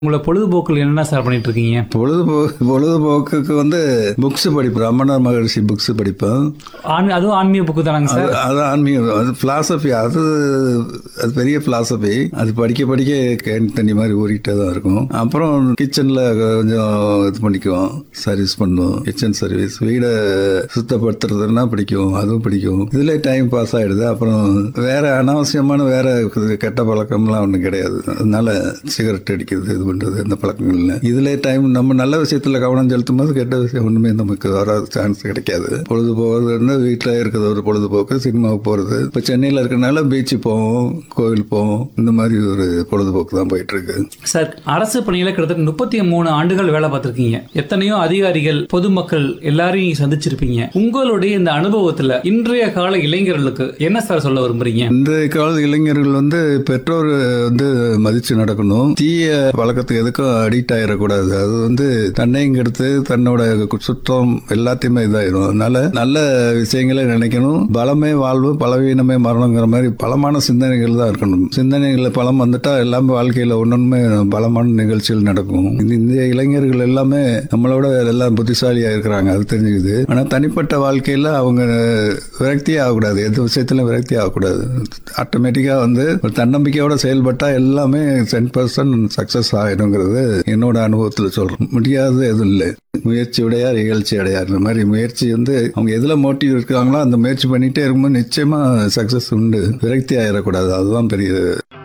உங்களை பொழுதுபோக்கில் என்னென்ன சார் பண்ணிட்டு இருக்கீங்க பொழுதுபோக்கு பொழுதுபோக்குக்கு வந்து புக்ஸ் படிப்பேன் ரமணர் மகரிஷி புக்ஸ் படிப்பேன் ஆன்மீ அதுவும் ஆன்மீக புக்கு தானாங்க சார் அது அது ஆன்மீகம் அது பிலாசபி அது அது பெரிய பிலாசபி அது படிக்க படிக்க கேன் தண்ணி மாதிரி ஊறிக்கிட்டே தான் இருக்கும் அப்புறம் கிச்சனில் கொஞ்சம் இது பண்ணிக்குவோம் சர்வீஸ் பண்ணுவோம் கிச்சன் சர்வீஸ் வீடை சுத்தப்படுத்துறதுன்னா பிடிக்கும் அதுவும் பிடிக்கும் இதுல டைம் பாஸ் ஆயிடுது அப்புறம் வேற அனாவசியமான வேற கெட்ட பழக்கம்லாம் ஒன்றும் கிடையாது அதனால சிகரெட் அடிக்கிறது இது பண்றது இந்த பழக்கங்கள் இல்லை இதுல டைம் நம்ம நல்ல விஷயத்துல கவனம் செலுத்தும் போது கெட்ட விஷயம் ஒண்ணுமே நமக்கு வர சான்ஸ் கிடைக்காது பொழுது போகிறதுன்னு வீட்டில் இருக்கிறது ஒரு பொழுதுபோக்கு சினிமாவுக்கு போறது இப்போ சென்னையில் இருக்கிறனால பீச்சு போவோம் கோவில் போவோம் இந்த மாதிரி ஒரு பொழுதுபோக்கு தான் போயிட்டு இருக்கு சார் அரசு பணியில கிட்டத்தட்ட முப்பத்தி மூணு ஆண்டுகள் வேலை பார்த்திருக்கீங்க எத்தனையோ அதிகாரிகள் பொதுமக்கள் எல்லாரையும் நீங்க சந்திச்சிருப்பீங்க உங்களுடைய இந்த அனுபவத்துல இன்றைய கால இளைஞர்களுக்கு என்ன சார் சொல்ல விரும்புறீங்க இன்றைய கால இளைஞர்கள் வந்து பெற்றோர் வந்து மதிச்சு நடக்கணும் தீய பழக்கத்துக்கு எதுக்கும் அடிக்ட் ஆயிடக்கூடாது அது வந்து தன்னையும் கெடுத்து தன்னோட சுற்றம் எல்லாத்தையுமே இதாயிடும் அதனால நல்ல விஷயங்களை நினைக்கணும் பலமே வாழ்வு பலவீனமே மரணங்கிற மாதிரி பலமான சிந்தனைகள் தான் இருக்கணும் சிந்தனைகள் பலம் வந்துட்டா எல்லாமே வாழ்க்கையில ஒன்னொன்னுமே பலமான நிகழ்ச்சிகள் நடக்கும் இந்த இந்திய இளைஞர்கள் எல்லாமே நம்மளோட எல்லாம் புத்திசாலியா இருக்கிறாங்க அது தெரிஞ்சுக்குது ஆனா தனிப்பட்ட வாழ்க்கையில அவங்க விரக்தியே ஆகக்கூடாது எந்த விஷயத்திலும் விரக்தி ஆகக்கூடாது ஆட்டோமேட்டிக்கா வந்து ஒரு தன்னம்பிக்கையோட செயல்பட்டா எல்லாமே டென் பர்சன்ட் சக்சஸ் ஆயிடுங்கிறது என்னோட அனுபவத்தில் சொல்றேன் முடியாது எதுவும் இல்லை முயற்சி உடையார் இகழ்ச்சி அடையார் இந்த மாதிரி முயற்சி வந்து அவங்க எதுல மோட்டிவ் இருக்காங்களோ அந்த முயற்சி பண்ணிட்டே இருக்கும்போது நிச்சயமா சக்சஸ் உண்டு விரக்தி ஆயிடக்கூடாது அதுதான் பெரிய